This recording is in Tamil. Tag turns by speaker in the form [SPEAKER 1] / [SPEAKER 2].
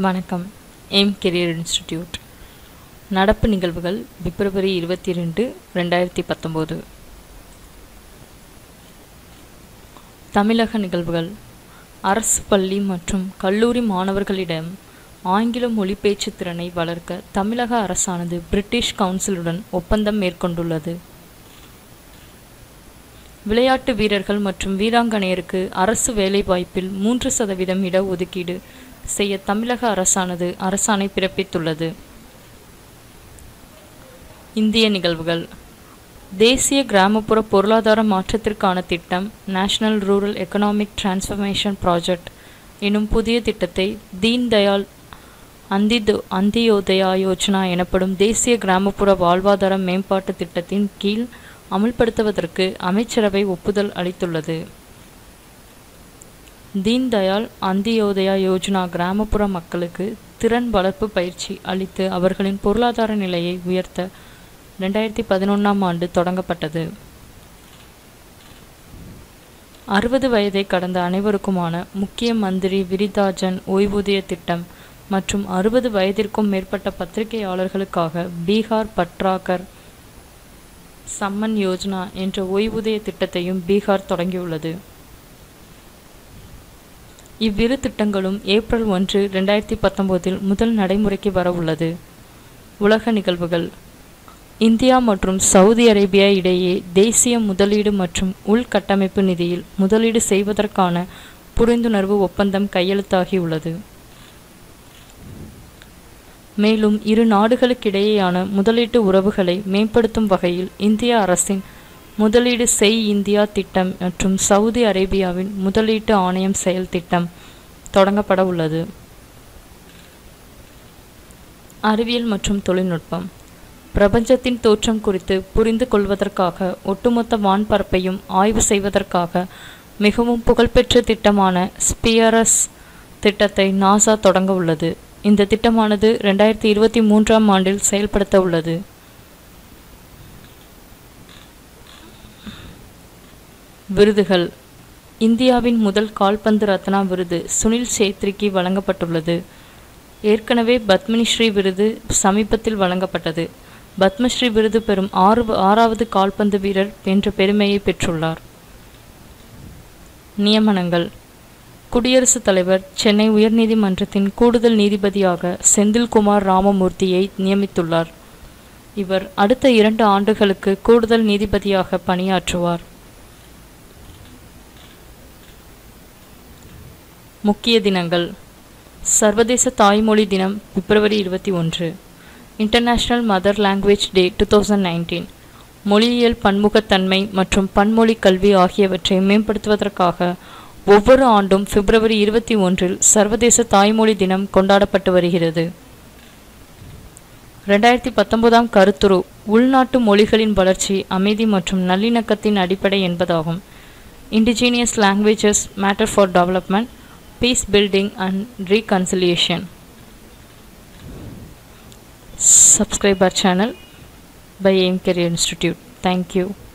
[SPEAKER 1] வணக்கம் எய்ம் கெரியர் இன்ஸ்டிடியூட் நடப்பு நிகழ்வுகள் பிப்ரவரி இருபத்தி ரெண்டு ரெண்டாயிரத்தி பத்தொம்போது தமிழக நிகழ்வுகள் அரசு பள்ளி மற்றும் கல்லூரி மாணவர்களிடம் ஆங்கில மொழி பேச்சு திறனை வளர்க்க தமிழக அரசானது பிரிட்டிஷ் கவுன்சிலுடன் ஒப்பந்தம் மேற்கொண்டுள்ளது விளையாட்டு வீரர்கள் மற்றும் வீராங்கனையருக்கு அரசு வேலைவாய்ப்பில் மூன்று சதவீதம் இட ஒதுக்கீடு செய்ய தமிழக அரசானது அரசாணை பிறப்பித்துள்ளது இந்திய நிகழ்வுகள் தேசிய கிராமப்புற பொருளாதார மாற்றத்திற்கான திட்டம் national rural economic transformation project எனும் புதிய திட்டத்தை தீன் தயாள் அந்திதோ அந்தியோதயா யோஜனா எனப்படும் தேசிய கிராமப்புற வாழ்வாதார மேம்பாட்டு திட்டத்தின் கீழ் அமல்படுத்துவதற்கு அமைச்சரவை ஒப்புதல் அளித்துள்ளது தீன் தயாள் அந்தியோதயா யோஜனா கிராமப்புற மக்களுக்கு திறன் வளர்ப்பு பயிற்சி அளித்து அவர்களின் பொருளாதார நிலையை உயர்த்த ரெண்டாயிரத்தி பதினொன்றாம் ஆண்டு தொடங்கப்பட்டது அறுபது வயதை கடந்த அனைவருக்குமான முக்கிய மந்திரி விரிதாஜன் ஓய்வூதிய திட்டம் மற்றும் அறுபது வயதிற்கும் மேற்பட்ட பத்திரிகையாளர்களுக்காக பீகார் பட்ராகர் சம்மன் யோஜனா என்ற ஓய்வூதிய திட்டத்தையும் பீகார் தொடங்கியுள்ளது இவ்விரு திட்டங்களும் ஏப்ரல் ஒன்று ரெண்டாயிரத்தி பத்தொம்போதில் முதல் நடைமுறைக்கு வரவுள்ளது உலக நிகழ்வுகள் இந்தியா மற்றும் சவுதி அரேபியா இடையே தேசிய முதலீடு மற்றும் உள்கட்டமைப்பு நிதியில் முதலீடு செய்வதற்கான புரிந்துணர்வு ஒப்பந்தம் கையெழுத்தாகியுள்ளது மேலும் இரு நாடுகளுக்கிடையேயான முதலீட்டு உறவுகளை மேம்படுத்தும் வகையில் இந்திய அரசின் முதலீடு செய் இந்தியா திட்டம் மற்றும் சவுதி அரேபியாவின் முதலீட்டு ஆணையம் செயல் திட்டம் தொடங்கப்பட உள்ளது அறிவியல் மற்றும் தொழில்நுட்பம் பிரபஞ்சத்தின் தோற்றம் குறித்து புரிந்து கொள்வதற்காக ஒட்டுமொத்த வான்பரப்பையும் ஆய்வு செய்வதற்காக மிகவும் புகழ்பெற்ற திட்டமான ஸ்பியரஸ் திட்டத்தை நாசா தொடங்க உள்ளது இந்த திட்டமானது ரெண்டாயிரத்தி இருபத்தி மூன்றாம் ஆண்டில் செயல்படுத்த உள்ளது விருதுகள் இந்தியாவின் முதல் கால்பந்து ரத்னா விருது சுனில் சேத்ரிக்கு வழங்கப்பட்டுள்ளது ஏற்கனவே பத்மினிஸ்ரீ விருது சமீபத்தில் வழங்கப்பட்டது பத்மஸ்ரீ விருது பெறும் ஆறு ஆறாவது கால்பந்து வீரர் என்ற பெருமையை பெற்றுள்ளார் நியமனங்கள் குடியரசுத் தலைவர் சென்னை உயர்நீதிமன்றத்தின் கூடுதல் நீதிபதியாக செந்தில்குமார் ராமமூர்த்தியை நியமித்துள்ளார் இவர் அடுத்த இரண்டு ஆண்டுகளுக்கு கூடுதல் நீதிபதியாக பணியாற்றுவார் முக்கிய தினங்கள் சர்வதேச தாய்மொழி தினம் பிப்ரவரி இருபத்தி ஒன்று international mother language day two thousand nineteen மொழியியல் பன்முகத்தன்மை மற்றும் பன்மொழி கல்வி ஆகியவற்றை மேம்படுத்துவதற்காக ஒவ்வொரு ஆண்டும் பிப்ரவரி இருபத்தி ஒன்றில் சர்வதேச தாய்மொழி தினம் கொண்டாடப்பட்டு வருகிறது ரெண்டாயிரத்தி பத்தொன்பதாம் கருத்துரு உள்நாட்டு மொழிகளின் வளர்ச்சி அமைதி மற்றும் நல்லிணக்கத்தின் அடிப்படை என்பதாகும் indigenous languages matter for development peace building and reconciliation. Subscribe our channel by AIM Career Institute. Thank you.